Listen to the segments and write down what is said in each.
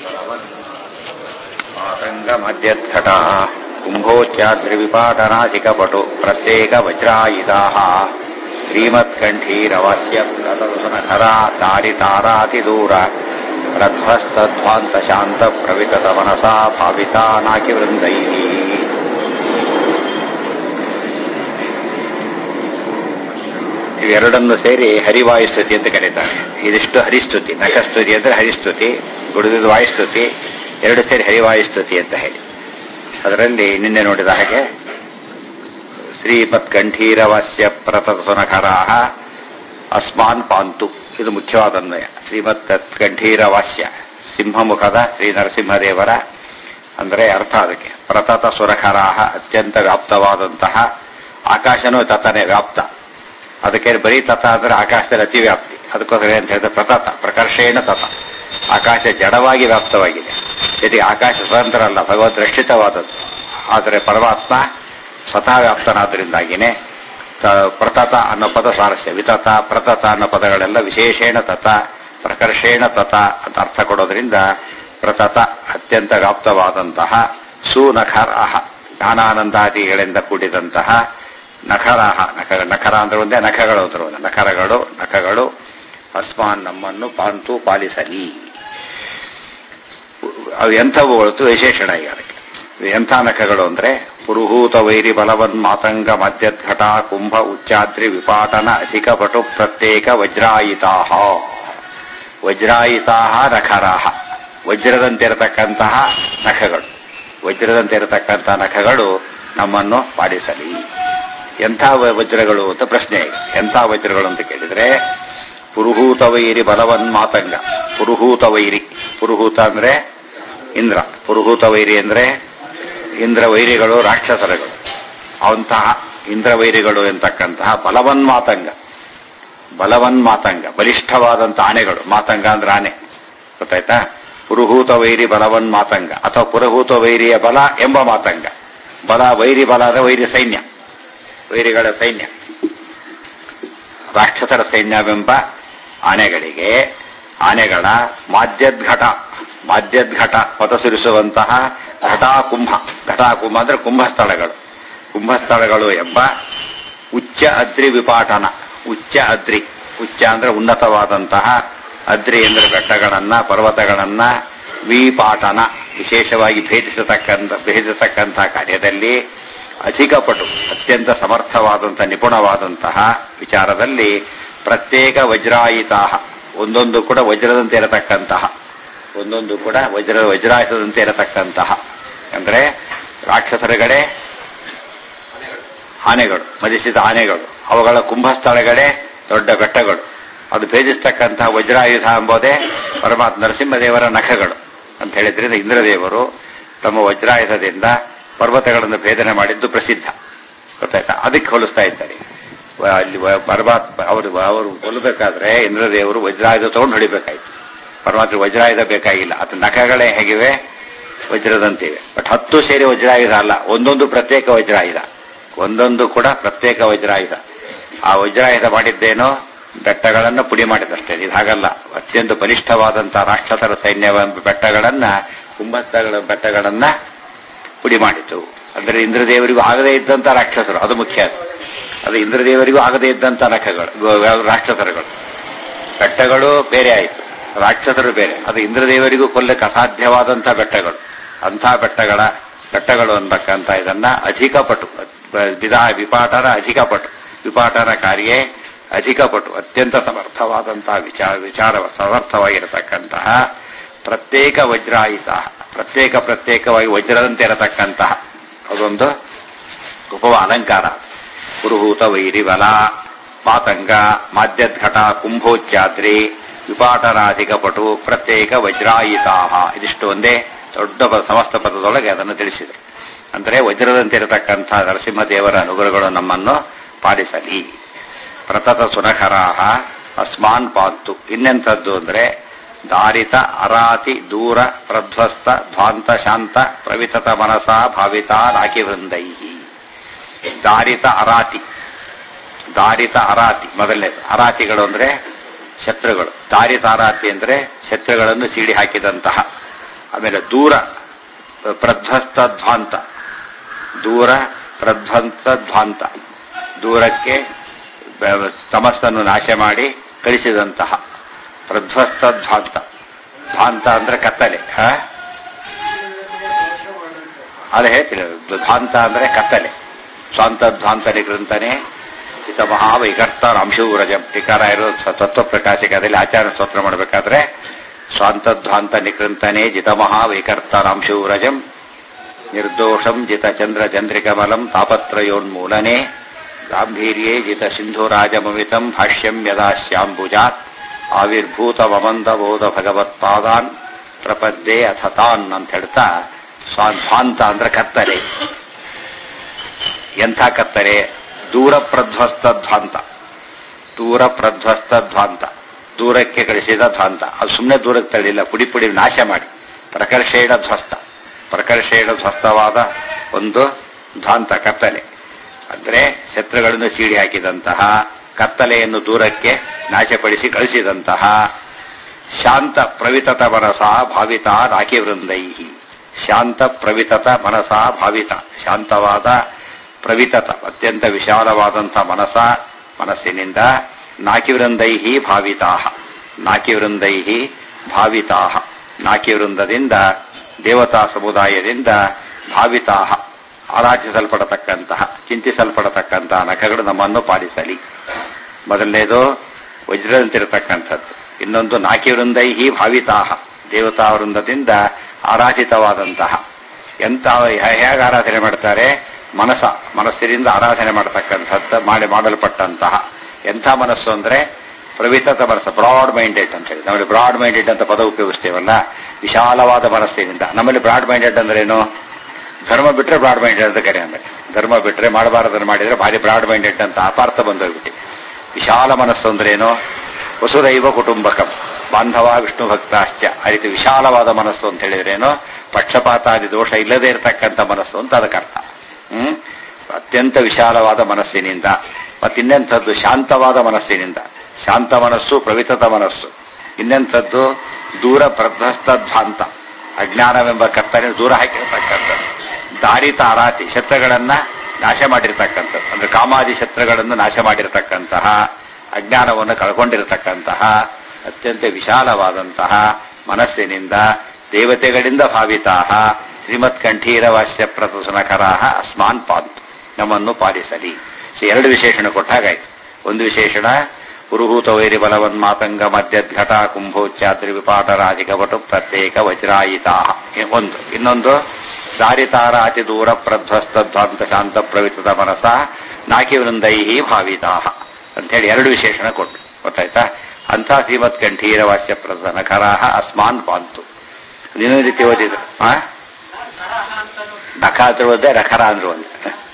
ಆತಂಗಮದ್ಯತ್ಕಟ ಕುಂಭೋಚ್ಚಾದ್ರಿವಿಪಾಟನಾಸಿಕಪಟು ಪ್ರತ್ಯೇಕ ವಜ್ರಾಯುಧಾः ಶ್ರೀಮತ್ಕಂಠೀರವಸ್ಯ ಪ್ರತಸುನಖರ ದಾರಿತಾರಾತಿದೂರ ರಧ್ವಸ್ತಧ್ವಾಂತಶಾಂತ ಪ್ರವಿತತ ಮನಸಾ ಭಾವಿತಾ ನಾಕಿವೃಂದೈಃ ಇವೆರಡನ್ನು ಸೇರಿ ಹರಿವಾಯುಸ್ತುತಿ ಅಂತ ಕರೀತಾರೆ ಇದಿಷ್ಟು ಹರಿಸ್ತುತಿ ನಖಸ್ತುತಿ ಅಂದ್ರೆ ಹರಿಸ್ತುತಿ ಗುಡಿದ ವಾಯುಸ್ತುತಿ ಎರಡು ಸೇರಿ ಹರಿವಾಯುಸ್ತುತಿ ಅಂತ ಹೇಳಿ ಅದರಲ್ಲಿ ನಿನ್ನೆ ನೋಡಿದ ಹಾಗೆ ಶ್ರೀಮತ್ ಕಂಠೀರವಾಸ್ಯ ಪ್ರತಸುನಖರಾಹ ಅಸ್ಮಾನ್ ಪಾಂತು ಇದು ಮುಖ್ಯವಾದ ಅನ್ವಯ ಶ್ರೀಮತ್ ಕಂಠೀರವಾಸ್ಯ ಸಿಂಹಮುಖದ ಶ್ರೀ ನರಸಿಂಹದೇವರ ಅಂದರೆ ಅರ್ಥ ಅದಕ್ಕೆ ಪ್ರತತ ಸುರಖರಾಹ ಅತ್ಯಂತ ವ್ಯಾಪ್ತವಾದಂತಹ ಆಕಾಶನೂ ತತನೇ ವ್ಯಾಪ್ತ ಅದಕ್ಕೆ ಬರೀ ತತ ಅಂದ್ರೆ ಆಕಾಶದಲ್ಲಿ ಅತಿ ವ್ಯಾಪ್ತಿ ಅದಕ್ಕೋಸ್ಕರ ಅಂತ ಹೇಳಿದ್ರೆ ಪ್ರತತ ಪ್ರಕರ್ಷೇಣ ತತ ಆಕಾಶ ಜಡವಾಗಿ ವ್ಯಾಪ್ತವಾಗಿದೆ ಜೊತೆಗೆ ಆಕಾಶ ಸ್ವತಂತ್ರ ಅಲ್ಲ ಭಗವದ್ ರಕ್ಷಿತವಾದದ್ದು ಆದರೆ ಪರಮಾತ್ಮ ಸ್ವತಃ ವ್ಯಾಪ್ತನಾದ್ರಿಂದಾಗಿನೇ ಪ್ರತತ ಅನ್ನೋ ಪದ ಸ್ವಾರಸ್ಯ ವಿತತ ಪ್ರತತ ಅನ್ನೋ ಪದಗಳೆಲ್ಲ ವಿಶೇಷೇಣ ತತ ಪ್ರಕರ್ಷೇಣ ತತ ಅಂತ ಅರ್ಥ ಕೊಡೋದ್ರಿಂದ ಪ್ರತತ ಅತ್ಯಂತ ವ್ಯಾಪ್ತವಾದಂತಹ ಸುನಖರಾಹ ಜ್ಞಾನಾನಂದಾದಿಗಳಿಂದ ಕೂಡಿದಂತಹ ನಖರಾಹ ನಖ ನಖರ ಅಂದ್ರೆ ಒಂದೇ ನಖಗಳು ಅಂದ್ರೆ ಒಂದೇ ನಖರಗಳು ನಖಗಳು ಅಸ್ಮಾನ್ ನಮ್ಮನ್ನು ಪಾಂತು ಪಾಲಿಸಲಿ ಅವು ಎಂಥವು ಹೊರತು ವಿಶೇಷಣ ಈಗ ಅದಕ್ಕೆ ಎಂಥ ನಖಗಳು ಅಂದ್ರೆ ಪುರುಹೂತ ವೈರಿ ಬಲವನ್ ಮಾತಂಗ ಮಧ್ಯಘಟ ಕುಂಭ ಉಚ್ಚಾದ್ರಿ ವಿಪಾಟನ ಅಧಿಕ ಪಟು ಪ್ರತ್ಯೇಕ ವಜ್ರಾಯಿತಾಹ ವಜ್ರಾಯಿತಾಹ ನಖರಾಹ ವಜ್ರದಂತಿರತಕ್ಕಂತಹ ನಖಗಳು ವಜ್ರದಂತಿರತಕ್ಕಂತಹ ನಖಗಳು ನಮ್ಮನ್ನು ಪಾಲಿಸಲಿ ಎಂಥ ವಜ್ರಗಳು ಅಂತ ಪ್ರಶ್ನೆ ಈಗ ಎಂಥ ವಜ್ರಗಳು ಅಂತ ಕೇಳಿದ್ರೆ ಪುರುಹೂತ ವೈರಿ ಬಲವನ್ ಮಾತಂಗ ಪುರುಹೂತ ವೈರಿ ಪುರುಹೂತ ಅಂದ್ರೆ ಇಂದ್ರ ಪುರುಹೂತ ವೈರಿ ಅಂದ್ರೆ ಇಂದ್ರ ವೈರಿಗಳು ರಾಕ್ಷಸರಗಳು ಅವಂತಹ ಇಂದ್ರ ವೈರಿಗಳು ಎಂತಕ್ಕಂತಹ ಬಲವನ್ ಮಾತಂಗ ಬಲವನ್ ಮಾತಂಗ ಬಲಿಷ್ಠವಾದಂತಹ ಆನೆಗಳು ಮಾತಂಗ ಅಂದ್ರೆ ಆನೆ ಗೊತ್ತಾಯ್ತಾ ಪುರುಹೂತ ವೈರಿ ಬಲವನ್ ಮಾತಂಗ ಅಥವಾ ಪುರಹೂತ ವೈರಿಯ ಬಲ ಎಂಬ ಮಾತಂಗ ಬಲ ವೈರಿ ಬಲ ಅಂದ್ರೆ ವೈರಿ ಸೈನ್ಯ ವೈರಿಗಳ ಸೈನ್ಯ ರಾಕ್ಷಸರ ಸೈನ್ಯವೆಂಬ ಆನೆಗಳಿಗೆ ಆನೆಗಳ ಮಾಧ್ಯದ್ಘಟ ಮಾಧ್ಯದ್ಘಟ ಪದಸುರಿಸುವಂತಹ ಘಟಾಕುಂಭ ಘಟಾಕುಂಭ ಅಂದ್ರೆ ಕುಂಭಸ್ಥಳಗಳು ಕುಂಭಸ್ಥಳಗಳು ಎಂಬ ಉಚ್ಚ ಅದ್ರಿ ವಿಪಾಟನ ಉಚ್ಚ ಅದ್ರಿ ಉಚ್ಚ ಅಂದ್ರೆ ಉನ್ನತವಾದಂತಹ ಅದ್ರಿ ಅಂದ್ರೆ ಬೆಟ್ಟಗಳನ್ನ ಪರ್ವತಗಳನ್ನ ವಿಪಾಟನ ವಿಶೇಷವಾಗಿ ಭೇದಿಸತಕ್ಕಂಥ ಭೇದಿಸತಕ್ಕಂತಹ ಕಾರ್ಯದಲ್ಲಿ ಅಧಿಕ ಪಟು ಅತ್ಯಂತ ಸಮರ್ಥವಾದಂತಹ ನಿಪುಣವಾದಂತಹ ವಿಚಾರದಲ್ಲಿ ಪ್ರತ್ಯೇಕ ವಜ್ರಾಯಿತಾಹ ಒಂದೊಂದು ಕೂಡ ವಜ್ರದಂತೆ ಇರತಕ್ಕಂತಹ ಒಂದೊಂದು ಕೂಡ ವಜ್ರ ವಜ್ರಾಯುಧದಂತೆ ಇರತಕ್ಕಂತಹ ಅಂದ್ರೆ ರಾಕ್ಷಸರಗಡೆ ಆನೆಗಳು ಮದಿಸಿದ ಆನೆಗಳು ಅವುಗಳ ಕುಂಭಸ್ಥಳಗಳೇ ದೊಡ್ಡ ಬೆಟ್ಟಗಳು ಅದು ಭೇದಿಸ್ತಕ್ಕಂತಹ ವಜ್ರಾಯುಧ ಎಂಬುದೇ ಪರಮಾತ್ಮ ನರಸಿಂಹದೇವರ ನಖಗಳು ಅಂತ ಹೇಳಿದ್ರಿಂದ ಇಂದ್ರದೇವರು ತಮ್ಮ ವಜ್ರಾಯುಧದಿಂದ ಪರ್ವತಗಳನ್ನು ಭೇದನೆ ಮಾಡಿದ್ದು ಪ್ರಸಿದ್ಧ ಗೊತ್ತಾಯ್ತಾ ಅದಕ್ಕೆ ಹೋಲಿಸ್ತಾ ಇದ್ದಾರೆ ಅಲ್ಲಿ ಪರಮಾತ್ಮ ಅವರು ಅವರು ಕೊಲ್ಲಬೇಕಾದ್ರೆ ಇಂದ್ರದೇವರು ವಜ್ರಾಯುಧ ತಗೊಂಡು ಹೊಡಿಬೇಕಾಯ್ತು ಪರಮಾತ್ಮ ವಜ್ರಾಯುಧ ಬೇಕಾಗಿಲ್ಲ ಅದು ನಖಗಳೇ ಹೇಗಿವೆ ವಜ್ರದಂತಿವೆ ಬಟ್ ಹತ್ತು ಸೇರಿ ವಜ್ರಾಯುಧ ಅಲ್ಲ ಒಂದೊಂದು ಪ್ರತ್ಯೇಕ ವಜ್ರಾಯುಧ ಒಂದೊಂದು ಕೂಡ ಪ್ರತ್ಯೇಕ ವಜ್ರಾಯುಧ ಆ ವಜ್ರಾಯುಧ ಮಾಡಿದ್ದೇನೋ ಬೆಟ್ಟಗಳನ್ನು ಪುಡಿ ಮಾಡಿದಷ್ಟೇ ಇದು ಹಾಗಲ್ಲ ಅತ್ಯಂತ ಬಲಿಷ್ಠವಾದಂತಹ ರಾಕ್ಷಸರ ಸೈನ್ಯವೆಂಬ ಬೆಟ್ಟಗಳನ್ನ ಕುಂಭಸ್ಥಗಳ ಬೆಟ್ಟಗಳನ್ನ ಪುಡಿ ಮಾಡಿತು ಅಂದ್ರೆ ಇಂದ್ರದೇವರಿಗೂ ಆಗದೇ ಇದ್ದಂತ ರಾಕ್ಷಸರು ಅದು ಮುಖ್ಯ ಅದು ಇಂದ್ರದೇವರಿಗೂ ಆಗದೇ ಇದ್ದಂತ ನಖಗಳು ರಾಕ್ಷಸರುಗಳು ಬೆಟ್ಟಗಳು ಬೇರೆ ಆಯಿತು ರಾಕ್ಷಸರು ಬೇರೆ ಅದು ಇಂದ್ರದೇವರಿಗೂ ಕೊಲ್ಲಕ್ಕೆ ಅಸಾಧ್ಯವಾದಂತಹ ಬೆಟ್ಟಗಳು ಅಂಥ ಬೆಟ್ಟಗಳ ಬೆಟ್ಟಗಳು ಅನ್ಬೇಕಂತ ಇದನ್ನ ಅಧಿಕ ಪಟು ವಿಧಾ ವಿಪಾಟನ ಅಧಿಕ ಪಟು ವಿಪಾಟನ ಕಾರ್ಯ ಅಧಿಕ ಪಟು ಅತ್ಯಂತ ಸಮರ್ಥವಾದಂತಹ ವಿಚಾರ ವಿಚಾರ ಸಮರ್ಥವಾಗಿರತಕ್ಕಂತಹ ಪ್ರತ್ಯೇಕ ವಜ್ರಾಯಿತ ಪ್ರತ್ಯೇಕ ಪ್ರತ್ಯೇಕವಾಗಿ ವಜ್ರದಂತೆ ಇರತಕ್ಕಂತಹ ಅದೊಂದು ಉಪವ ಅಲಂಕಾರ ಪುರುಹೂತ ವೈರಿ ಬಲ ಮಾತಂಗ ಮಾಧ್ಯದ್ಘಟ ಕುಂಭೋಚ್ಚಾದ್ರಿ ವಿಪಾಟನಾಧಿಕ ಪಟು ಪ್ರತ್ಯೇಕ ವಜ್ರಾಯಿತಾಹ ಇದಿಷ್ಟು ಒಂದೇ ದೊಡ್ಡ ಸಮಸ್ತ ಪದದೊಳಗೆ ಅದನ್ನು ತಿಳಿಸಿದರು ಅಂದರೆ ವಜ್ರದಂತೆ ಇರತಕ್ಕಂಥ ನರಸಿಂಹದೇವರ ಅನುಗ್ರಹಗಳು ನಮ್ಮನ್ನು ಪಾಲಿಸಲಿ ಪ್ರತತ ಸುನಖರಾಹ ಅಸ್ಮಾನ್ ಪಾಂತು ಇನ್ನೆಂಥದ್ದು ಅಂದ್ರೆ ದಾರಿತ ಅರಾತಿ ದೂರ ಪ್ರಧ್ವಸ್ತ ಧ್ವಾಂತ ಶಾಂತ ಪ್ರವಿತತ ಮನಸ ಭಾವಿತ ನಾಕಿ ವೃಂದೈ ದಾರಿತ ಅರಾತಿ ದಾರಿತ ಅರಾತಿ ಮೊದಲನೇ ಅರಾತಿಗಳು ಅಂದ್ರೆ ಶತ್ರುಗಳು ದಾರಿತ ಅರಾತಿ ಅಂದ್ರೆ ಶತ್ರುಗಳನ್ನು ಸೀಡಿ ಹಾಕಿದಂತಹ ಆಮೇಲೆ ದೂರ ಪ್ರಧ್ವಸ್ತಧ್ವಾಂತ ದೂರ ಪ್ರಧ್ವಂತಧ್ವಾಂತ ದೂರಕ್ಕೆ ಬ- ತಮಸ್ಸನ್ನು ನಾಶ ಮಾಡಿ ಕಳಿಸಿದಂತಹ ಪ್ರಧ್ವಸ್ತಧ್ವಾಂತ ಧ್ವಾಂತ ಅಂದ್ರೆ ಕತ್ತಲೆ ಹ? ಅದು ಹೇಳ್ತೀನಿ ಧ್ವಾಂತ ಅಂದ್ರೆ ಕತ್ತಲೆ ಸ್ವಾಂತ ಧ್ವಾಂತ ನಿಗೃಂತನೆ ಹಿತ ಮಹಾವೈಕರ್ತ ಅಂಶೂರಜಂ ಟೀಕಾರ ಇರೋ ತತ್ವ ಪ್ರಕಾಶಿಕದಲ್ಲಿ ಆಚಾರ ಸ್ತೋತ್ರ ಮಾಡಬೇಕಾದ್ರೆ ಸ್ವಾಂತಧ್ವಾಂತ ನಿಕೃಂತನೆ ಜಿತ ಮಹಾವೈಕರ್ತ ಅಂಶೂರಜಂ ನಿರ್ದೋಷಂ ಜಿತ ಚಂದ್ರ ಚಂದ್ರಿಕಮಲಂ ತಾಪತ್ರಯೋನ್ಮೂಲನೆ ಗಾಂಭೀರ್ಯೇ ಜಿತ ಸಿಂಧುರಾಜಮಮಿತಂ ಭಾಷ್ಯಂ ಯದಾಶ್ಯಾಂಬುಜಾತ್ ಆವಿರ್ಭೂತ ವಮಂದಬೋಧ ಭಗವತ್ಪಾದಾನ್ ಪ್ರಪದ್ಯೆ ಅಥ ತಾನ್ ಅಂತ ಹೇಳ್ತಾ ಸ್ವಾಂತ ಅಂದ್ರೆ ಕತ್ತಲೆ ಎಂಥ ಕತ್ತಲೆ ದೂರ ಪ್ರಧ್ವಸ್ತ ಧ್ವಾಂತ ದೂರ ಪ್ರಧ್ವಸ್ತ ಧ್ವಾಂತ ದೂರಕ್ಕೆ ಕಳಿಸಿದ ಧ್ವಾಂತ ಅದು ಸುಮ್ಮನೆ ದೂರಕ್ಕೆ ತಳ್ಳಿಲ್ಲ ಪುಡಿ ಪುಡಿ ನಾಶ ಮಾಡಿ ಪ್ರಕರ್ಷೇಣ ಧ್ವಸ್ತ ಪ್ರಕರ್ಷೇಣ ಧ್ವಸ್ತವಾದ ಒಂದು ಧ್ವಾಂತ ಕತ್ತಲೆ ಅಂದ್ರೆ ಶತ್ರುಗಳನ್ನು ಸೀಡಿ ಹಾಕಿದಂತಹ ಕತ್ತಲೆಯನ್ನು ದೂರಕ್ಕೆ ನಾಶಪಡಿಸಿ ಕಳಿಸಿದಂತಹ ಶಾಂತ ಪ್ರವಿತತ ಮನಸ ಭಾವಿತ ರಾಖಿ ವೃಂದೈ ಶಾಂತ ಪ್ರವಿತತ ಮನಸ ಭಾವಿತ ಶಾಂತವಾದ ಪ್ರವಿತತ ಅತ್ಯಂತ ವಿಶಾಲವಾದಂಥ ಮನಸ ಮನಸ್ಸಿನಿಂದ ನಾಕಿವೃಂದೈ ಭಾವಿತಾ ನಾಕಿವೃಂದೈ ಭಾವಿತಾ ನಾಕಿವೃಂದದಿಂದ ದೇವತಾ ಸಮುದಾಯದಿಂದ ಭಾವಿತಾ ಆರಾಧಿಸಲ್ಪಡತಕ್ಕಂತಹ ಚಿಂತಿಸಲ್ಪಡತಕ್ಕಂತಹ ನಖಗಳು ನಮ್ಮನ್ನು ಪಾಲಿಸಲಿ ಮೊದಲನೇದು ವಜ್ರದಂತಿರತಕ್ಕಂಥದ್ದು ಇನ್ನೊಂದು ನಾಕಿವೃಂದೈಹಿ ಭಾವಿತಾಹ ದೇವತಾ ವೃಂದದಿಂದ ಆರಾಧಿತವಾದಂತಹ ಎಂತ ಹೇಗೆ ಆರಾಧನೆ ಮಾಡ್ತಾರೆ ಮನಸ ಮನಸ್ಸಿನಿಂದ ಆರಾಧನೆ ಮಾಡತಕ್ಕಂಥದ್ದು ಮಾಡಿ ಮಾಡಲ್ಪಟ್ಟಂತಹ ಎಂಥ ಮನಸ್ಸು ಅಂದ್ರೆ ಪ್ರವಿತತ ಮನಸ್ಸು ಬ್ರಾಡ್ ಮೈಂಡೆಡ್ ಅಂತ ಹೇಳಿ ನಮ್ಮಲ್ಲಿ ಬ್ರಾಡ್ ಮೈಂಡೆಡ್ ಅಂತ ಪದ ಉಪಯೋಗಿಸ್ತೇವಲ್ಲ ವಿಶಾಲವಾದ ಮನಸ್ಸಿನಿಂದ ನಮ್ಮಲ್ಲಿ ಬ್ರಾಡ್ ಮೈಂಡೆಡ್ ಅಂದ್ರೇನು ಧರ್ಮ ಬಿಟ್ರೆ ಬ್ರಾಡ್ ಮೈಂಡೆಡ್ ಅಂತ ಕರೆ ಆಮೇಲೆ ಧರ್ಮ ಬಿಟ್ರೆ ಮಾಡಬಾರದನ್ನು ಮಾಡಿದ್ರೆ ಭಾರಿ ಬ್ರಾಡ್ ಮೈಂಡೆಡ್ ಅಂತ ಅಪಾರ್ಥ ಬಂದೋಗ್ಬಿಟ್ಟು ವಿಶಾಲ ಮನಸ್ಸು ಅಂದ್ರೇನು ವಸುದೈವ ಕುಟುಂಬಕಂ ಬಾಂಧವ ವಿಷ್ಣು ಭಕ್ತಾಶ್ಚ ಆ ರೀತಿ ವಿಶಾಲವಾದ ಮನಸ್ಸು ಅಂತ ಹೇಳಿದ್ರೇನು ಪಕ್ಷಪಾತಾದಿ ದೋಷ ಇಲ್ಲದೆ ಇರತಕ್ಕಂಥ ಮನಸ್ಸು ಅಂತ ಅದಕ್ಕರ್ಥ ಹ್ಮ್ ಅತ್ಯಂತ ವಿಶಾಲವಾದ ಮನಸ್ಸಿನಿಂದ ಮತ್ತಿನ್ನೆಂಥದ್ದು ಶಾಂತವಾದ ಮನಸ್ಸಿನಿಂದ ಶಾಂತ ಮನಸ್ಸು ಪ್ರವಿತತ ಮನಸ್ಸು ಇನ್ನೆಂಥದ್ದು ದೂರ ಪ್ರಧ್ವಸ್ತಧ್ವಾಂತ ಅಜ್ಞಾನವೆಂಬ ಕತ್ತನೆ ದೂರ ಹಾಕಿರತಕ್ಕಂಥದ್ದು ದಾರಿ ತಾರಾತಿ ಶತ್ರುಗಳನ್ನ ನಾಶ ಮಾಡಿರ್ತಕ್ಕಂಥದ್ದು ಅಂದ್ರೆ ಕಾಮಾದಿ ಶತ್ರುಗಳನ್ನು ನಾಶ ಮಾಡಿರತಕ್ಕಂತಹ ಅಜ್ಞಾನವನ್ನು ಕಳ್ಕೊಂಡಿರತಕ್ಕಂತಹ ಅತ್ಯಂತ ವಿಶಾಲವಾದಂತಹ ಮನಸ್ಸಿನಿಂದ ದೇವತೆಗಳಿಂದ ಭಾವಿತಾಹ ಶ್ರೀಮತ್ ಕಂಠೀರವಾಸ್ಯ ಪ್ರತಸುನಕರಾಹ ಅಸ್ಮಾನ್ ಪಾಂತು ನಮ್ಮನ್ನು ಪಾಲಿಸಲಿ ಸೊ ಎರಡು ವಿಶೇಷಣ ಕೊಟ್ಟಾಗಾಯ್ತು ಒಂದು ವಿಶೇಷಣ ಪುರುಹೂತ ವೈರಿ ಬಲವನ್ಮಾತಂಗ ಮಧ್ಯಘಟ ಕುಂಭೋಚ್ಚಾತ್ರಿ ವಿಪಾಟರಾಧಿಕ ವಟು ಪ್ರತ್ಯೇಕ ವಜ್ರಾಯಿತಾ ಒಂದು ಇನ್ನೊಂದು ದಾರಿತಾರ ಅತಿ ದೂರ ಪ್ರಧ್ವಸ್ತ ಧ್ವಾಂತ ಶಾಂತ ಪ್ರವಿತದ ಮನಸ ನಾಕಿ ವೃಂದೈ ಭಾವಿತಾ ಅಂತ ಹೇಳಿ ಎರಡು ವಿಶೇಷಣ ಕೊಟ್ಟು ಗೊತ್ತಾಯ್ತಾ ಅಂಥ ಶ್ರೀಮತ್ ಕಂಠೀರ ವಾಸ್ಯ ಪ್ರಸನಕರಾಹ ಅಸ್ಮಾನ್ ಪಾಂತು ಇನ್ನೊಂದು ರೀತಿ ಓದಿದ್ರು ಆ ನಖ ಅಂತ ಓದ್ದೆ ರಖರ ಅಂದ್ರು ಒಂದೇ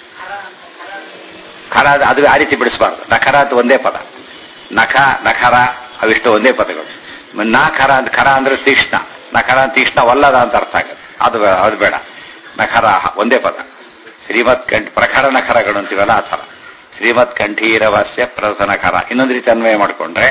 ಖರ ಅದು- ಅದು ಆ ರೀತಿ ಬಿಡಿಸಬಾರ್ದು ನಖರ ಅಂತ ಒಂದೇ ಪದ ನಖ ನಖರ ಅವಿಷ್ಟು ಒಂದೇ ಪದಗಳು ನ ಖರ ಅಂತ ಖರ ಅಂದ್ರೆ ತೀಕ್ಷ್ಣ ನಖರ ಅಂತ ತೀಕ್ಷ್ಣವಲ್ಲದ ಅಂತ ಅರ್ಥ ಆಗುತ್ತೆ ಅದು ಬೇ- ಅದು ಬೇಡ ನಖರ ಒಂದೇ ಪದ ಶ್ರೀಮತ್ ಕಂಠ ಪ್ರಖರ ನಖರಗಳು ಅಂತೀವಲ್ಲ ಆ ಥರ ಶ್ರೀಮತ್ ಕಂಠೀರವಾಸ್ಯ ಪ್ರಸನಖರ ಇನ್ನೊಂದು ರೀತಿ ಅನ್ವಯ ಮಾಡಿಕೊಂಡ್ರೆ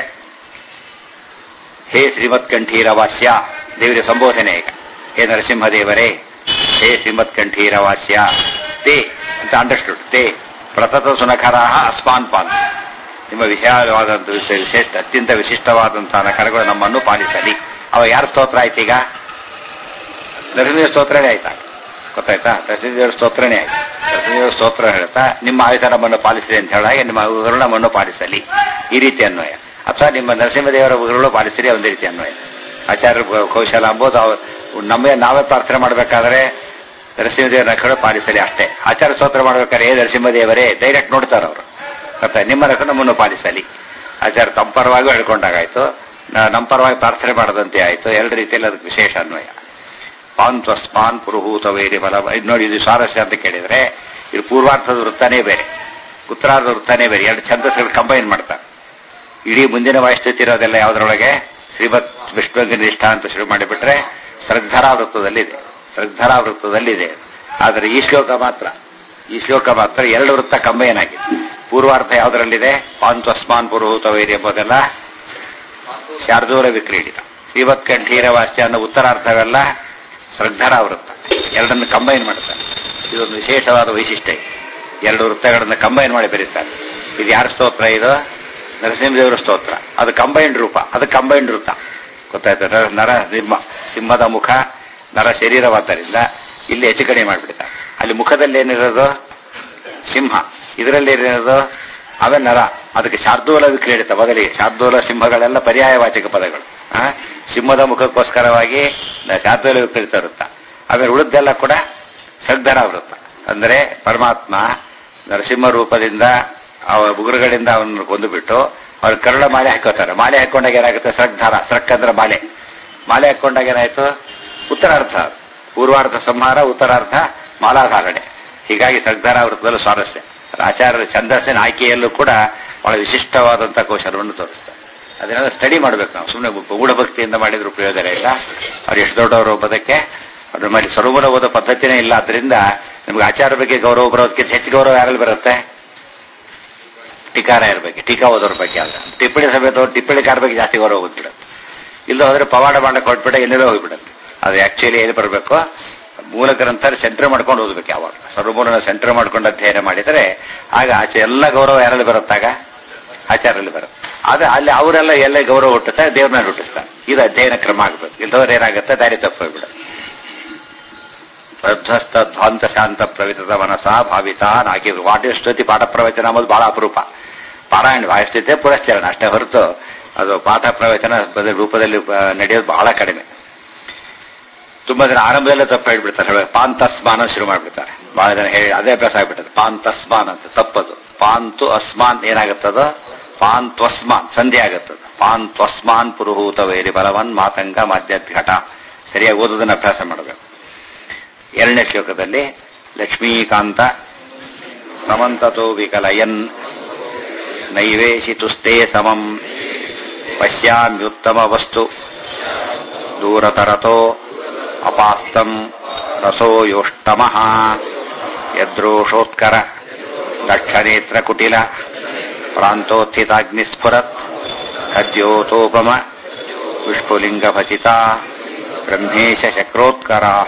ಹೇ ಶ್ರೀಮತ್ ಕಂಠೀರವಾಸ್ಯ ದೇವರ ಸಂಬೋಧನೆ ಈಗ ಹೇ ನರಸಿಂಹದೇವರೇ ಹೇ ಶ್ರೀಮತ್ ಕಂಠೀರವಾಸ್ಯ ತೇ ಅಂತ ಅಂಡರ್ಸ್ಟುಡ್ ತೇ ಪ್ರತತ ಸುನಖರಾಹ ಅಸ್ಮಾನ್ ಪಾನ್ ನಿಮ್ಮ ವಿಶಾಲವಾದಂಥ ವಿಶೇಷ ಅತ್ಯಂತ ವಿಶಿಷ್ಟವಾದಂತಹ ನಖರಗಳು ನಮ್ಮನ್ನು ಪಾಲಿಸಲಿ ಅವ ಯಾರ ಸ್ತೋತ್ರ ಆಯ್ತು ಈಗ ನರಸಿಂಹ ಸ್ತೋತ್ರನೇ ಆಯ್ತಾ ಗೊತ್ತಾಯ್ತಾ ನರಸಿಂಹದೇವರ ಸ್ತೋತ್ರನೇ ಆಯ್ತು ನರಸಿಂಹದೇವರ ಸ್ತೋತ್ರ ಹೇಳ್ತಾ ನಿಮ್ಮ ಆಯುಧ ನಮ್ಮನ್ನು ಪಾಲಿಸಲಿ ಅಂತ ಹೇಳಾಗ ನಿಮ್ಮ ಉಗುರು ನಮ್ಮನ್ನು ಪಾಲಿಸಲಿ ಈ ರೀತಿ ಅನ್ವಯ ಅಥವಾ ನಿಮ್ಮ ನರಸಿಂಹದೇವರ ಉಗುರುಗಳು ಪಾಲಿಸಲಿ ಒಂದೇ ರೀತಿ ಅನ್ವಯ ಆಚಾರ್ಯ ಕೌ- ಕೌಶಲ ಅಂಬೋದು ಅವ- ನಮ್ಮೇ ನಾವೇ ಪ್ರಾರ್ಥನೆ ಮಾಡಬೇಕಾದ್ರೆ ನರಸಿಂಹದೇವರ ನಖಗಳು ಪಾಲಿಸಲಿ ಅಷ್ಟೇ ಆಚಾರ ಸ್ತೋತ್ರ ಮಾಡ್ಬೇಕಾದ್ರೆ ಏ ನರಸಿಂಹದೇವರೇ ಡೈರೆಕ್ಟ್ ನೋಡ್ತಾರೆ ಅವರು ಮತ್ತೆ ನಿಮ್ಮ ನಖ ನಮ್ಮನ್ನು ಪಾಲಿಸಲಿ ಆಚಾರ ತಮ್ಮ ಪರವಾಗಿ ಹೇಳ್ಕೊಂಡಾಗಾಯ್ತು ನ- ನಮ್ಮ ಪರವಾಗಿ ಪ್ರಾರ್ಥನೆ ಮಾಡದಂತೆ ಆಯ್ತು ಎರಡು ರೀತಿಯಲ್ಲಿ ಅದಕ್ಕೆ ವಿಶೇಷ ಅನ್ವಯ ಪಾನ್ ತ್ವಸ್ಮಾನ್ ಪುರುಹೂತ ವೈರಿ ಬಲ ಇದು ನೋಡಿ ಇದು ಸ್ವಾರಸ್ಯ ಅಂತ ಕೇಳಿದ್ರೆ ಇದು ಪೂರ್ವಾರ್ಥದ ವೃತ್ತನೇ ಬೇರೆ ಉತ್ತರಾರ್ಧ ವೃತ್ತನೇ ಬೇರೆ ಎರಡು ಛಂದಸ್ಗಳು ಕಂಬೈನ್ ಮಾಡ್ತಾರೆ ಇಡೀ ಮುಂದಿನ ವಾಯುಸ್ಥಿತಿ ಇರೋದೆಲ್ಲ ಯಾವುದರೊಳಗೆ ಶ್ರೀಮತ್ ವಿಷ್ಣುವಿಗೆ ನಿಷ್ಠ ಅಂತ ಶುರು ಮಾಡಿಬಿಟ್ರೆ ಶ್ರದ್ಧರಾ ವೃತ್ತದಲ್ಲಿದೆ ಶ್ರದ್ಧರಾ ವೃತ್ತದಲ್ಲಿದೆ ಆದರೆ ಈ ಶ್ಲೋಕ ಮಾತ್ರ ಈ ಶ್ಲೋಕ ಮಾತ್ರ ಎರಡು ವೃತ್ತ ಕಂಬೈನ್ ಆಗಿದೆ ಪೂರ್ವಾರ್ಥ ಯಾವುದರಲ್ಲಿದೆ ಪಾಂತ್ವಸ್ಮಾನ್ ಪುರುಹೂತ ವೈರಿ ಎಂಬುದೆಲ್ಲ ಶಾರ್ದೂಲ ವಿಕ್ರೀಡಿತ ಶ್ರೀಮತ್ ಕಂಠೀರ ವಾಸ್ಯ ಅನ್ನೋ ಉತ್ತರಾರ್ಥವೆಲ್ಲ ಶ್ರದ್ಧರ ವೃತ್ತ ಎರಡನ್ನು ಕಂಬೈನ್ ಮಾಡ್ತಾರೆ ಇದೊಂದು ವಿಶೇಷವಾದ ವೈಶಿಷ್ಟ್ಯ ಇದೆ. ಎರಡು ವೃತ್ತಗಳನ್ನು ಕಂಬೈನ್ ಮಾಡಿ ಬರೀತಾರೆ ಇದು ಯಾರ ಸ್ತೋತ್ರ ಇದು ನರಸಿಂಹದೇವರ ಸ್ತೋತ್ರ ಅದು ಕಂಬೈನ್ಡ್ ರೂಪ ಅದು ಕಂಬೈನ್ಡ್ ವೃತ್ತ ಗೊತ್ತಾಯ್ತು ನರ ನರ ಸಿಂಹ ಸಿಂಹದ ಮುಖ ನರ ಶರೀರವಾದ್ದರಿಂದ ಇಲ್ಲಿ ಹೆಚ್ಚು ಕಡಿಮೆ ಮಾಡಿಬಿಡ್ತಾರೆ ಅಲ್ಲಿ ಮುಖದಲ್ಲಿ ಏನಿರೋದು ಸಿಂಹ ಇದರಲ್ಲಿ ಏನಿರೋದು ಅವೇ ನರ ಅದಕ್ಕೆ ಶಾರ್ದೂಲ ವಿಕ್ರೀಡಿತ ಬದಲಿಗೆ ಶಾರ್ದೂಲ ಸಿಂಹಗಳೆಲ್ಲ ಪರ್ಯಾಯವಾಚಕ ಪದಗಳು ಆ? ಸಿಂಹದ ಮುಖಕ್ಕೋಸ್ಕರವಾಗಿ ನ- ಶಾರ್ದೂಲ ವಿಕ್ರೀಡಿತ ವೃತ್ತ ಆಮೇಲೆ ಉಳಿದೆಲ್ಲ ಕೂಡ ಶ್ರದ್ಧರ ವೃತ್ತ ಅಂದರೆ ಪರಮಾತ್ಮ ನರಸಿಂಹ ರೂಪದಿಂದ ಅವ ಉಗುರುಗಳಿಂದ ಅವನನ್ನು ಕೊಂದುಬಿಟ್ಟು ಅವ್ರು ಕರುಳ ಮಾಲೆ ಹಾಕೋತಾರೆ ಮಾಲೆ ಹಾಕೊಂಡಾಗ ಏನಾಗುತ್ತೆ ಶ್ರದ್ಧಾರ ಸ್ರಕ್ ಅಂದ್ರೆ ಮಾಲೆ ಮಾಲೆ ಹಾಕೊಂಡಾಗ ಏನಾಯ್ತು ಉತ್ತರಾರ್ಥ ಪೂರ್ವಾರ್ಧ ಸಂಹಾರ ಉತ್ತರಾರ್ಧ ಮಾಲಾಧಾರಣೆ ಹೀಗಾಗಿ ಶ್ರದ್ಧಾರ ವೃತ್ತದಲ್ಲೂ ಸ್ವಾರಸ್ಯ ಆಚಾರ್ಯರ ಛಂದಸ್ಸಿನ ಆಯ್ಕೆಯಲ್ಲೂ ಕೂಡ ಬಹಳ ವಿಶಿಷ್ಟವಾದಂಥ ಕೌಶಲವನ್ನು ತೋರಿಸ್ತಾರೆ ಅದನ್ನೆಲ್ಲ ಸ್ಟಡಿ ಮಾಡಬೇಕು ನಾವು ಸುಮ್ಮನೆ ಗೂಢಭಕ್ತಿಯಿಂದ ಮಾಡಿದ್ರು ಪ್ರಯೋಜನ ಇಲ್ಲ ಅವ್ರು ಎಷ್ಟು ದೊಡ್ಡವರು ಓದೋದಕ್ಕೆ ಅದ್ರ ಮೇಲೆ ಸ್ವರೂಪದ ಓದೋ ಪದ್ಧತಿನೇ ಇಲ್ಲ ಅದರಿಂದ ನಿಮ್ಗೆ ಆಚಾರ ಬಗ್ಗೆ ಗೌರವ ಬರೋದಕ್ಕಿಂತ ಹೆಚ್ಚು ಗೌರವ ಯಾರಲ್ಲಿ ಬರುತ್ತೆ ಟೀಕಾರಾಯರ ಬಗ್ಗೆ ಟೀಕಾ ಓದೋರ ಬಗ್ಗೆ ಅಲ್ಲ ಟಿಪ್ಪಣಿ ಸಮೇತ ಟಿಪ್ಪಣಿಕಾರ ಬಗ್ಗೆ ಜಾಸ್ತಿ ಗೌರವ ಹೋಗ್ಬಿಡುತ್ತೆ ಇಲ್ಲ ಹೋದ್ರೆ ಪವಾಡ ಮಾಡಕ್ಕೆ ಹೊರಟ್ಬಿಟ್ಟೆ ಎಲ್ಲೆಲ್ಲೋ ಹೋಗ್ಬಿಡುತ್ತೆ ಅದು ಆಕ್ಚುಲಿ ಏನು ಬರಬೇಕು ಮೂಲ ಗ್ರಂಥ ಸೆಂಟರ್ ಮಾಡ್ಕೊಂಡು ಓದಬೇಕು ಯಾವಾಗ ಸರ್ವಮೂಲನ ಸೆಂಟರ್ ಮಾಡ್ಕೊಂಡು ಅಧ್ಯಯನ ಮಾಡಿದರೆ ಆಗ ಆಚೆ ಎಲ್ಲ ಗೌರವ ಯಾರಲ್ಲಿ ಬರುತ್ತಾಗ ಆಚಾರಲ್ಲಿ ಬರುತ್ತೆ ಆದ್ರೆ ಅಲ್ಲಿ ಅವರೆಲ್ಲ ಎಲ್ಲ ಗೌರವ ಹುಟ್ಟುತ್ತಾರೆ ದೇವ್ರನ್ನ ಹುಟ್ಟಿಸ್ತಾರೆ ಇದು ಅಧ್ಯಯನ ಕ್ರಮ ಆಗಬೇಕು ಇಲ್ಲದವ್ರು ಏನಾಗುತ್ತೆ ದಾರಿ ತಪ್ಪೋಗ್ಬಿಡುತ್ತೆ ಪ್ರಧ್ವಸ್ತ ಧ್ವಾಂತ ಶಾಂತ ಪ್ರವಿತದ ಮನಸ ಭಾವಿತ ನಾಗಿ ವಾಟಿಷ್ಠತಿ ಪಾಠ ಪ್ರವಚನ ಅನ್ನೋದು ಬಹಳ ಅಪರೂಪ ಪಾರಾಯಣ ವಾಯಿಷ್ಠತೆ ಪುರಶ್ಚರಣ ಅಷ್ಟೇ ಹೊರತು ಅದು ಪಾಠ ಪ್ರವಚನ ಬದ- ರೂಪದಲ್ಲಿ ಆ, ನಡೆಯೋದು ಬಹಳ ಕಡಿಮೆ ತುಂಬಾ ಜನ ಆರಂಭದಲ್ಲೇ ತಪ್ಪು ಹೇಳ್ಬಿಡ್ತಾರೆ ಹೇಳಿ ಪಾಂತಸ್ಮಾನ ಶುರು ಮಾಡ್ಬಿಡ್ತಾರೆ ಬಹಳ ಜನ ಹೇಳಿ ಅದೇ ಅಭ್ಯಾಸ ಆಗ್ಬಿಟ್ಟದೆ ಪಾಂತಸ್ಮಾನ್ ಅಂತ ತಪ್ಪದು ಪಾಂತು ಅಸ್ಮಾನ್ ಏನಾಗುತ್ತದ ಪಾನ್ ತ್ವಸ್ಮಾನ್ ಸಂಧಿ ಆಗುತ್ತದೆ ಪಾನ್ ತ್ವಸ್ಮಾನ್ ಪುರುಹೂತ ವೈರಿ ಬಲವನ್ ಮಾತಂಗ ಮಧ್ಯಘಟ ಸರಿಯಾಗಿ ಓದೋದನ್ನ ಅಭ್ಯಾಸ ಮಾಡಬೇಕು ಎರಡನೇ ಶ್ಲೋಕದಲ್ಲಿ ಲಕ್ಷ್ಮೀಕಾಂತ ಸಮಂತತೋ ವಿಕಲಯನ್ ನೈವೇಶಿತುಸ್ತೆ ಸಮಂ ಪಶ್ಯಾಮ್ಯುತ್ತಮ ವಸ್ತು ದೂರತರತೋ ಅಪಾಸ್ತಂ ರಸೋ ಯೋಷ್ಟಮಃ ಯದ್ರೋಷೋತ್ಕರ ದಕ್ಷನೇತ್ರ ಕುಟಿಲ ಪ್ರಾಂತೋತ್ಥಿತಾಗ್ನಿಸ್ಫುರತ್ ಖದ್ಯೋತೋಪಮ ವಿಷ್ಪುಲಿಂಗಭಚಿತ ಬ್ರಹ್ಮೇಶ ಚಕ್ರೋತ್ಕರಾಹ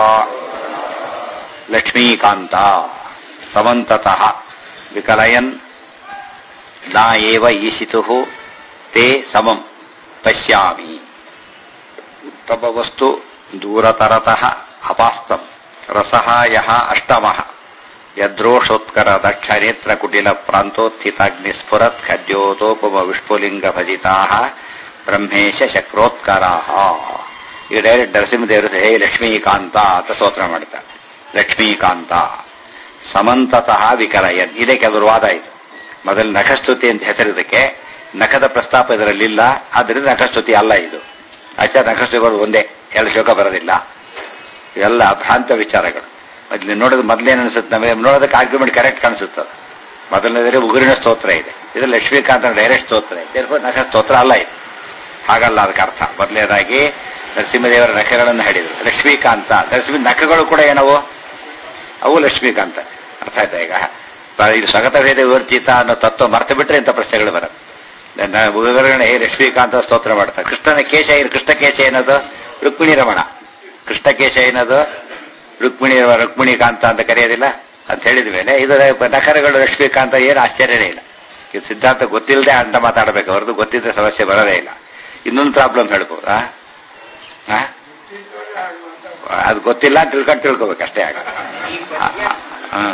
ಲಕ್ಷ್ಮೀಕಾಂತ ಸಮಂತತಃ ವಿಕಲಯನ್ ನಾ ಏವ ಈಶಿತು ತೇ ಸಮಂ ಪಶ್ಯಾಮಿ ಉತ್ತಮ ವಸ್ತು ದೂರತರತಃ ಅಪಾಸ್ತಂ ರಸಃ ಯಃ ಅಷ್ಟಮಃ ಯದ್ರೋಷೋತ್ಕರ ದಕ್ಷನೇತ್ರ ಕುಟಿಲ ಪ್ರಾಂತೋತ್ಥಿತಾಗ್ನಿಸ್ಫುರತ್ ಖದ್ಯೋತೋಪಮ ವಿಷ್ಪುಲಿಂಗ ಭಜಿತಾ ಬ್ರಹ್ಮೇಶ ಶಕ್ರೋತ್ಕರಾ ಈಗ ಡೈರೆಕ್ಟ್ ನರಸಿಂಹದೇವರು ಹೇ ಲಕ್ಷ್ಮೀಕಾಂತ ಅಂತ ಸ್ತೋತ್ರ ಮಾಡ್ತಾರೆ ಲಕ್ಷ್ಮೀಕಾಂತ ಸಮಂತತಃ ವಿಕಲಯನ್ ಇದೇ ಕೆಲವರು ವಾದ ಇದು ಮೊದಲು ನಖಸ್ತುತಿ ಅಂತ ಹೆಸರಿದಕ್ಕೆ ನಖದ ಪ್ರಸ್ತಾಪ ಇದರಲ್ಲಿಲ್ಲ ಆದ್ದರಿಂದ ನಖಸ್ತುತಿ ಅಲ್ಲ ಇದು ಆಚಾರ ನಖಸ್ತುತಿಗಳು ಒಂದೇ ಎರಡು ಶ್ಲೋಕ ಬರೋದಿಲ್ಲ ಇವೆಲ್ಲ ಭ್ರಾಂತ ವಿಚಾರಗಳು ಅಲ್ಲಿ ನೋಡೋದು ಮೊದಲೇನು ಅನಿಸುತ್ತೆ ನಮಗೆ ನೋಡೋದಕ್ಕೆ ಆರ್ಗ್ಯುಮೆಂಟ್ ಕರೆಕ್ಟ್ ಕಾಣಿಸುತ್ತೆ ಅದು. ಮೊದಲನೇದರೆ ಉಗುರಿನ ಸ್ತೋತ್ರ ಇದೆ ಇದು ಲಕ್ಷ್ಮೀಕಾಂತ ಡೈರೆಕ್ಟ್ ಸ್ತೋತ್ರ ಇದೆ therefore ನಖ ಸ್ತೋತ್ರ ಅಲ್ಲ ಇದು ಹಾಗಲ್ಲ ಅದಕ್ಕೆ ಅರ್ಥ ಮೊದಲನೇದಾಗಿ ನರಸಿಂಹದೇವರ ನಖಗಳನ್ನು ಹೇಳಿದರು ಲಕ್ಷ್ಮೀಕಾಂತ ನರಸಿಂಹ ನಖಗಳು ಕೂಡ ಏನವು ಅವು ಲಕ್ಷ್ಮೀಕಾಂತ ಅರ್ಥ ಆಯ್ತಾ ಈಗ ಬ- ಇದು ಸ್ವಗತ ಭೇದ ವಿವರ್ಜಿತ ಅನ್ನೋ ತತ್ವ ಮರ್ತು ಬಿಟ್ರೆ ಇಂಥ ಪ್ರಶ್ನೆಗಳು ಬರುತ್ತೆ ನ- ಉದಾಹರಣೆ ಲಕ್ಷ್ಮೀಕಾಂತ ಸ್ತೋತ್ರ ಮಾಡ್ತಾರೆ ಕೃಷ್ಣನ ಕೇಶ ಏನು ಕೃಷ್ಣ ಕೇಶ ಏನದು ರುಕ್ಮಿಣಿ ರಮಣ ಕೃಷ್ಣ ಕೇಶ ಏನದು ರುಕ್ಮಿಣಿ ರುಕ್ಮಿಣಿಕಾಂತ ಅಂತ ಕರೆಯೋದಿಲ್ಲ ಅಂತ ಹೇಳಿದ ಮೇಲೆ ಇದು ನಖರಗಳು ಲಕ್ಷ್ಮೀಕಾಂತ ಏನು ಆಶ್ಚರ್ಯನೇ ಇಲ್ಲ ಇದು ಸಿದ್ಧಾಂತ ಗೊತ್ತಿಲ್ಲದೆ ಅಂತ ಮಾತಾಡಬೇಕು ಹೊರತು ಗೊತ್ತಿದ್ದ ಸಮಸ್ಯೆ ಬರೋದೇ ಇಲ್ಲ ಇನ್ನೊಂದು ಪ್ರಾಬ್ಲಮ್ ಹೇಳ್ಬೋದಾ ಆ? ಅದು ಗೊತ್ತಿಲ್ಲ ಅಂತ ತಿಳ್ಕೊಂಡು ತಿಳ್ಕೊಬೇಕು ಅಷ್ಟೇ ಆಗ ಹಾಂ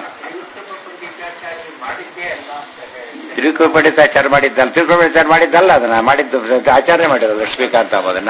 ತಿರುಕುಪಡಿತಾಚಾರ ಮಾಡಿದ್ದಲ್ಲ ತಿರುಕುಪಡಿತಾಚಾರ ಮಾಡಿದ್ದಲ್ಲ ಅದನ್ನ ಮಾಡಿದ್ದು ಆಚಾರ್ಯ ಮಾಡಿರೋದು ಲಕ್ಷ್ಮೀಕಾಂತ ಅಂಬೋದನ್ನ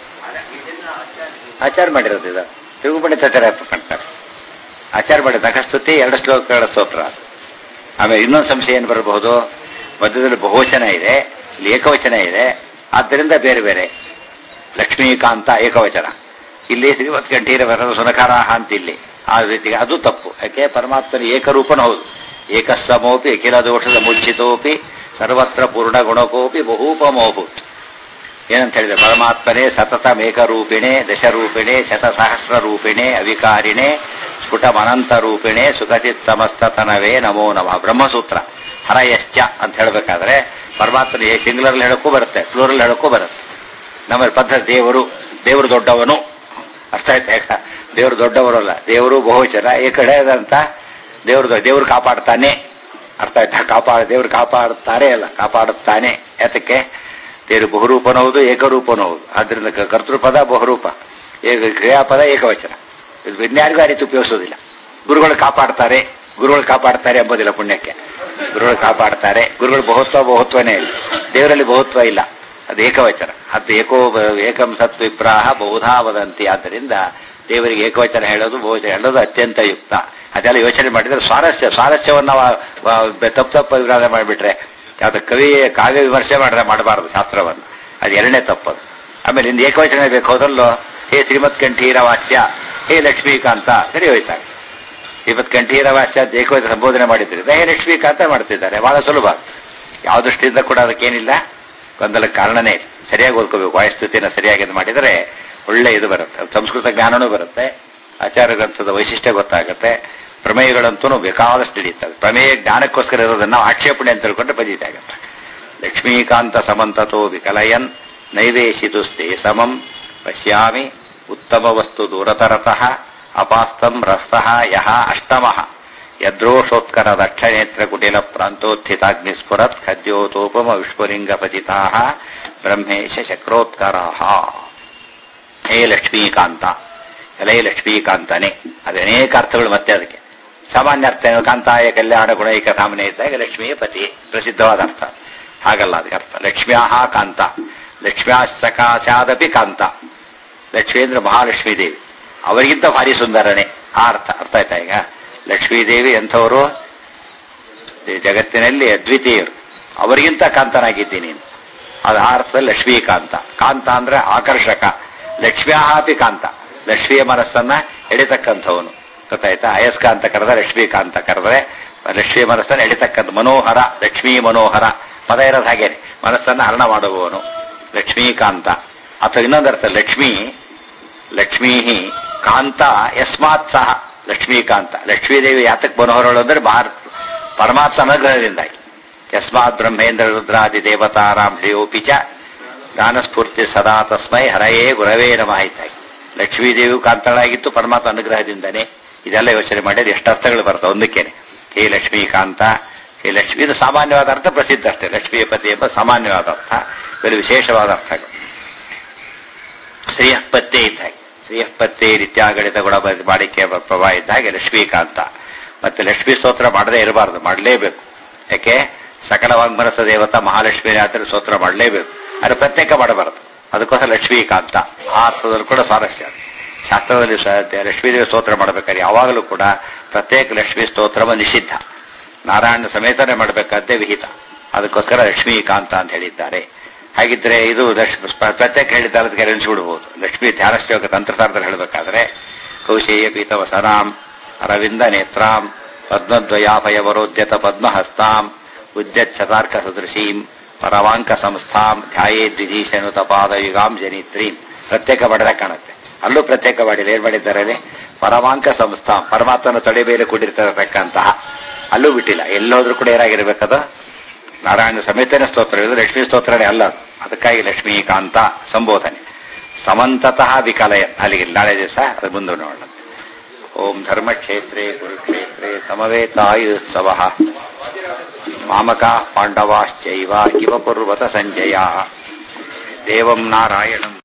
ಆಚಾರ ಮಾಡಿರೋದು ಇದು ತಿರುಗುಪಡಿತಾಚಾರ ಮಾಡ್ತಾರೆ ಆಚಾರ ಮಾಡಿದ ನಖಸ್ತುತಿ ಎರಡು ಶ್ಲೋಕಗಳ ಸ್ತೋತ್ರ ಅದು. ಆಮೇಲೆ ಇನ್ನೊಂದು ಸಂಶಯ ಏನು ಬರಬಹುದು ಮಧ್ಯದಲ್ಲಿ ಬಹುವಚನ ಇದೆ ಇಲ್ಲಿ ಏಕವಚನ ಇದೆ ಆದ್ದರಿಂದ ಬೇರೆ ಬೇರೆ ಲಕ್ಷ್ಮೀಕಾಂತ ಏಕವಚನ ಇಲ್ಲಿ ಶ್ರೀಮತ್ ಕಂಠೀರ ಬರೋದು ಸುನಕಾರಾಹ ಅಂತ ಇಲ್ಲಿ ಆ ರೀತಿಗೆ ಅದು ತಪ್ಪು ಯಾಕೆ ಪರಮಾತ್ಮನ ಏಕರೂಪನ ಹೌದು ಏಕಸ್ವಮೋಪಿ ಅಖಿಲ ದೋಷದ ಮುಚ್ಚಿತೋಪಿ ಸರ್ವತ್ರ ಪೂರ್ಣ ಗುಣಕೋಪಿ ಬಹುಪಮೋಭೂತ್ ಏನಂತ ಹೇಳಿದ್ರೆ ಪರಮಾತ್ಮನೇ ಸತತ ಮೇಕರೂಪಿಣೆ ದಶರೂಪಿಣೆ ಶತಸಹಸ್ರ ರೂಪಿಣೆ ಅವಿಕಾರಿಣೆ ಸ್ಫುಟಮನಂತ ರೂಪಿಣೆ ಸುಖಚಿತ್ ಸಮಸ್ತತನವೇ ನಮೋ ನಮಃ ಬ್ರಹ್ಮಸೂತ್ರ ಹರಯಶ್ಚ ಅಂತ ಹೇಳಬೇಕಾದ್ರೆ ಪರಮಾತ್ಮನ ಏ ಸಿಂಗ್ಲರ್ಲಿ ಹೇಳಕ್ಕೂ ಬರುತ್ತೆ ಫ್ಲೋರಲ್ಲಿ ಹೇಳಕ್ಕೂ ಬರುತ್ತೆ ನಮ್ಮಲ್ಲಿ ಪದ್ಧತಿ ದೇವರು ದೇವರು ದೊಡ್ಡವನು ಅರ್ಥ ಆಯ್ತಾ ಯಾಕ ದೇವರು ದೊಡ್ಡವರಲ್ಲ ದೇವರು ಬಹುವಚನ ಈ ಕಡೆ ಅಂತ ದೇವ್ರ ದೇವ್ರು ಕಾಪಾಡ್ತಾನೆ ಅರ್ಥ ಆಯ್ತಾ ಕಾಪಾಡ ದೇವ್ರು ಕಾಪಾಡುತ್ತಾರೆ ಅಲ್ಲ ಕಾಪಾಡುತ್ತಾನೆ ಯಾತಕ್ಕೆ ದೇವರು ಬಹುರೂಪನೂ ಹೌದು ಏಕರೂಪನೂ ಹೌದು ಆದ್ರಿಂದ ಕ- ಕರ್ತೃಪದ ಬಹುರೂಪ ಏಕ ಕ್ರಿಯಾಪದ ಏಕವಚನ ಇದು ಇನ್ಯಾರಿಗೂ ಆ ರೀತಿ ಉಪಯೋಗಿಸೋದಿಲ್ಲ ಗುರುಗಳು ಕಾಪಾಡ್ತಾರೆ ಗುರುಗಳು ಕಾಪಾಡ್ತಾರೆ ಎಂಬುದಿಲ್ಲ ಪುಣ್ಯಕ್ಕೆ ಗುರುಗಳು ಕಾಪಾಡ್ತಾರೆ ಗುರುಗಳು ಬಹುತ್ವ ಬಹುತ್ವನೇ ಇಲ್ಲ ದೇವರಲ್ಲಿ ಬಹುತ್ವ ಇಲ್ಲ ಅದು ಏಕವಚನ ಅದು ಏಕೋ ಏಕಂ ಸತ್ ವಿಪ್ರಾಹ ಬಹುಧಾ ವದಂತಿ ಆದ್ದರಿಂದ ದೇವರಿಗೆ ಏಕವಚನ ಹೇಳೋದು ಬಹುವಚನ ಹೇಳೋದು ಅತ್ಯಂತ ಯುಕ್ತ ಅದೆಲ್ಲ ಯೋಚನೆ ಮಾಡಿದ್ರೆ ಸ್ವಾರಸ್ಯ ಸ್ವಾರಸ್ಯವನ್ನು ನಾವು ಆ, ತಪ್ಪು ತಪ್ಪು ವಿರೋಧ ಮಾಡಿಬಿಟ್ರೆ ಯಾವ್ದು ಕವಿ ಕಾವ್ಯ ವಿಮರ್ಶೆ ಮಾಡಿದ್ರೆ ಮಾಡಬಾರದು ಶಾಸ್ತ್ರವನ್ನು ಅದು ಎರಡನೇ ತಪ್ಪದು ಆಮೇಲೆ ಇನ್ನು ಏಕವಚನ ಬೇಕು ಹೋದಲ್ಲೋ ಹೇ ಶ್ರೀಮತ್ ಕಂಠೀರ ವಾಚ್ಯ ಹೇ ಲಕ್ಷ್ಮೀಕಾಂತ ಸರಿ ಹೋಯ್ತಾರೆ ಶ್ರೀಮತ್ ಕಂಠೀರ ವಾಚ್ಯ ಅಂತ ಏಕವಚನ ಸಂಬೋಧನೆ ಮಾಡಿದ್ರಿಂದ ಹೇ ಲಕ್ಷ್ಮೀಕಾಂತ ಮಾಡ್ತಿದ್ದಾರೆ ಬಹಳ ಸುಲಭ ಯಾವ ದೃಷ್ಟಿಯಿಂದ ಕೂಡ ಅದಕ್ಕೇನಿಲ್ಲ ಗೊಂದಲಕ್ಕೆ ಕಾರಣನೇ ಇಲ್ಲ ಸರಿಯಾಗಿ ಓದ್ಕೋಬೇಕು ವಾಯುಸ್ತುತಿನ ಸರಿಯಾಗಿ ಇದು ಮಾಡಿದರೆ ಒಳ್ಳೆ ಇದು ಬರುತ್ತೆ ಸಂಸ್ಕೃತ ಜ್ಞಾನನೂ ಬರುತ್ತೆ ಆಚಾರ ಗ್ರಂಥದ ವೈಶಿಷ್ಟ್ಯ ಗೊತ್ತಾಗುತ್ತೆ ಪ್ರಮೇಯಗಳಂತೂ ಬೇಕಾದಷ್ಟು ಹಿಡಿಯುತ್ತವೆ ಪ್ರಮೇಯ ಜ್ಞಾನಕ್ಕೋಸ್ಕರ ಇರೋದನ್ನ ನಾವು ಆಕ್ಷೇಪಣೆ ಅಂತ ತಿಳ್ಕೊಂಡ್ರೆ ಬದೀತಾಗುತ್ತೆ ಲಕ್ಷ್ಮೀಕಾಂತ ಸಮಂತತೋ ವಿಕಲಯನ್ ನೈವೇಶಿತುಸ್ತೆ ಸಮಂ ಪಶ್ಯಾಮಿ ಉತ್ತಮ ವಸ್ತು ದೂರತರತಃ ಅಪಾಸ್ತಂ ರಸಃ ಯಹ ಅಷ್ಟಮಃ ಯದ್ರೋಷೋತ್ಕರ ದಕ್ಷನೇತ್ರ ಕುಟಿಲ ಪ್ರಾಂತೋತ್ಥಿತಾಗ್ನಿಸ್ಫುರತ್ ಖದ್ಯೋತೋಪಮ ವಿಶ್ವಲಿಂಗ ಪತಿತಾ ಬ್ರಹ್ಮೇಶ ಚಕ್ರೋತ್ಕರಾ ಹೇ ಲಕ್ಷ್ಮೀಕಾಂತ ಎಲೈ ಲಕ್ಷ್ಮೀಕಾಂತನೇ ಅದು ಅನೇಕ ಅರ್ಥಗಳು ಮತ್ತೆ ಅದಕ್ಕೆ ಸಾಮಾನ್ಯ ಅರ್ಥ ಏನು? ಕಾಂತಾಯ ಕಲ್ಯಾಣ ಗುಣೈಕ ಸಾಮಾನ್ಯ ಇದ್ದಾಗ ಲಕ್ಷ್ಮಿಯ ಪತಿ ಪ್ರಸಿದ್ಧವಾದ ಅರ್ಥ ಹಾಗಲ್ಲ ಅದಕ್ಕೆ ಅರ್ಥ ಲಕ್ಷ್ಮ್ಯಾ ಕಾಂತ ಲಕ್ಷ್ಮ್ಯಾ ಸಕಾಶಾದಪಿ ಕಾಂತ ಲಕ್ಷ್ಮೀ ಅಂದ್ರೆ ಮಹಾಲಕ್ಷ್ಮೀ ದೇವಿ ಅವರಿಗಿಂತ ಭಾರಿ ಸುಂದರನೇ ಆ ಅರ್ಥ ಅರ್ಥ ಆಯ್ತಾ ಈಗ ಲಕ್ಷ್ಮೀದೇವಿ ಎಂಥವರು ಈ ಜಗತ್ತಿನಲ್ಲಿ ಅದ್ವಿತೀಯರು ಅವರಿಗಿಂತ ಕಾಂತನಾಗಿದ್ದೀನಿ ನೀನು ಅದು ಆ ಅರ್ಥದಲ್ಲಿ ಲಕ್ಷ್ಮೀಕಾಂತ ಕಾಂತ ಅಂದ್ರೆ ಆಕರ್ಷಕ ಲಕ್ಷ್ಮ್ಯಾಪಿ ಕಾಂತ ಲಕ್ಷ್ಮಿಯ ಮನಸ್ಸನ್ನ ಎಳಿತಕ್ಕಂಥವನು ಗೊತ್ತಾಯ್ತಾ ಅಯಸ್ಕಾಂತ ಕರೆದ್ರೆ ಲಕ್ಷ್ಮೀಕಾಂತ ಕರೆದ್ರೆ ಲಕ್ಷ್ಮಿಯ ಮನಸ್ಸನ್ನ ಎಳಿತಕ್ಕಂಥ ಮನೋಹರ ಲಕ್ಷ್ಮೀ ಮನೋಹರ ಪದ ಇರೋದು ಹಾಗೇನೆ ಮನಸ್ಸನ್ನ ಹರಣ ಮಾಡುವವನು ಲಕ್ಷ್ಮೀಕಾಂತ ಅಥವಾ ಇನ್ನೊಂದರ್ಥ ಲಕ್ಷ್ಮೀ ಲಕ್ಷ್ಮೀ ಕಾಂತ ಯಸ್ಮಾತ್ ಸಹ ಲಕ್ಷ್ಮೀಕಾಂತ ಲಕ್ಷ್ಮೀದೇವಿ ಯಾತಕ್ ಮನೋಹರಳು ಅಂದ್ರೆ ಭಾರತ ಪರಮಾತ್ಮ ಅನುಗ್ರಹದಿಂದಾಗಿ ಯಸ್ಮಾತ್ ಬ್ರಹ್ಮೇಂದ್ರ ರುದ್ರಾದಿ ದೇವತಾರಾಮ್ ಶ್ರೇಯೋಪಿ ಚ ಜ್ಞಾನಸ್ಫೂರ್ತಿ ಸದಾ ತಸ್ಮೈ ಹರಯೇ ಗುರವೇ ನಮಃ ಇದ್ದಾಗಿ ಲಕ್ಷ್ಮೀದೇವಿಯು ಕಾಂತಳಾಗಿತ್ತು ಪರಮಾತ್ಮ ಅನುಗ್ರಹದಿಂದನೇ ಇದೆಲ್ಲ ಯೋಚನೆ ಮಾಡಿದ್ರೆ ಎಷ್ಟು ಅರ್ಥಗಳು ಬರ್ತವೆ ಒಂದಕ್ಕೇನೆ ಹೇ ಲಕ್ಷ್ಮೀಕಾಂತ ಹೇ ಲಕ್ಷ್ಮೀ ಇದು ಸಾಮಾನ್ಯವಾದ ಅರ್ಥ ಪ್ರಸಿದ್ಧ ಅಷ್ಟೇ ಲಕ್ಷ್ಮೀಯ ಪತಿ ಎಂಬ ಸಾಮಾನ್ಯವಾದ ಅರ್ಥ ಇವೆಲ್ಲ ವಿಶೇಷವಾದ ಅರ್ಥಗಳು ಶ್ರೀಯಃಪತ್ತೆ ಇದ್ದ ಹಾಗೆ ಶ್ರೀಯಃಪತ್ತೆ ನಿತ್ಯಾಗಣಿತ ಗುಣ ಬ- ಬಾಳಿಕೆ ಬ- ಪ್ರಭಾ ಇದ್ದ ಹಾಗೆ ಲಕ್ಷ್ಮೀಕಾಂತ ಮತ್ತೆ ಲಕ್ಷ್ಮೀ ಸ್ತೋತ್ರ ಮಾಡದೇ ಇರಬಾರದು ಮಾಡಲೇಬೇಕು ಯಾಕೆ ಸಕಲ ವಾಗ್ಮನಸ ದೇವತಾ ಮಹಾಲಕ್ಷ್ಮಿ ಆದರೆ ಸ್ತೋತ್ರ ಮಾಡಲೇಬೇಕು ಅದು ಪ್ರತ್ಯೇಕ ಮಾಡಬಾರದು ಅದಕ್ಕೋಸ್ಕರ ಲಕ್ಷ್ಮೀಕಾಂತ ಆ ಅರ್ಥದಲ್ಲಿ ಕೂಡ ಸ್ವಾರಸ್ಯ ಅದು. ಶಾಸ್ತ್ರದಲ್ಲಿ ಸ- ಲಕ್ಷ್ಮೀದೇವಿ ಸ್ತೋತ್ರ ಮಾಡಬೇಕಾದ್ರೆ ಯಾವಾಗಲೂ ಕೂಡ ಪ್ರತ್ಯೇಕ ಲಕ್ಷ್ಮೀ ಸ್ತೋತ್ರವ ನಿಷಿದ್ಧ ನಾರಾಯಣ ಸಮೇತನೆ ಮಾಡಬೇಕಾದ್ದೇ ವಿಹಿತ ಅದಕ್ಕೋಸ್ಕರ ಲಕ್ಷ್ಮೀಕಾಂತ ಅಂತ ಹೇಳಿದ್ದಾರೆ ಹಾಗಿದ್ರೆ ಇದು ಲಕ್ಷ್ಮಿ ಸ್ಪ- ಪ್ರತ್ಯೇಕ ಹೇಳಿದ್ದಾರೆ ಅದಕ್ಕೆ ನೆನೆಸ್ಬಿಡ್ಬೋದು ಲಕ್ಷ್ಮೀ ಧ್ಯಾನಶ್ಲೋಕ ತಂತ್ರಸಾರದಲ್ಲಿ ಹೇಳಬೇಕಾದ್ರೆ ಕೌಶೇಯ ಪೀತವಸನಾಂ ಅರವಿಂದ ನೇತ್ರಾಂ ಪದ್ಮದ್ವಯಾಭಯವರೋದ್ಯತ ಪದ್ಮಹಸ್ತಾಂ ಉದ್ಯಚ್ಛತಾರ್ಕ ಸದೃಶೀಂ ಪರವಾಂಕ ಸಂಸ್ಥಾಂ ಧ್ಯಾಯೇ ದ್ವಿಧೀಶನುತ ಪಾದಯುಗಾಂ ಜನಿತ್ರೀಂ ಪ್ರತ್ಯೇಕ ಮಾಡಿದಾಗ ಕಾಣುತ್ತೆ ಅಲ್ಲೂ ಪ್ರತ್ಯೇಕ ಮಾಡಿಲ್ಲ ಏನ್ ಮಾಡಿದ್ದಾರೆ ಅಲ್ಲಿ? ಪರಮಾಂಕ ಸಂಸ್ಥಾಂ ಪರಮಾತ್ಮನ ತಡೆ ಮೇಲೆ ಕೂಡಿರ್ತಕ್ಕಂತಹ ಅಲ್ಲೂ ಬಿಟ್ಟಿಲ್ಲ ಎಲ್ಲೋದ್ರೂ ಕೂಡ ಏನಾಗಿರ್ಬೇಕದು ನಾರಾಯಣ ಸಮೇತನ ಸ್ತೋತ್ರ ಇದು ಲಕ್ಷ್ಮೀ ಸ್ತೋತ್ರನೇ ಅಲ್ಲ ಅದು. ಅದಕ್ಕಾಗಿ ಲಕ್ಷ್ಮೀಕಾಂತ ಸಂಬೋಧನೆ ಸಮಂತತಃ ವಿಕಲಯ ಅಲ್ಲಿಗೆ ನಾಳೆ ದಿವಸ ಅದು ಮುಂದೆ ನೋಡೋಣ ಓಂ ಧರ್ಮಕ್ಷೇತ್ರೇ ಕುರುಕ್ಷೇತ್ರೇ ಸಮವೇತಾಯುತ್ಸವ ಮಾಮಕ ಪಾಂಡವಾಶ್ಚೈವ ಇವ ಕುರ್ವತ ಸಂಜಯ ದೇವಂ ನಾರಾಯಣಂ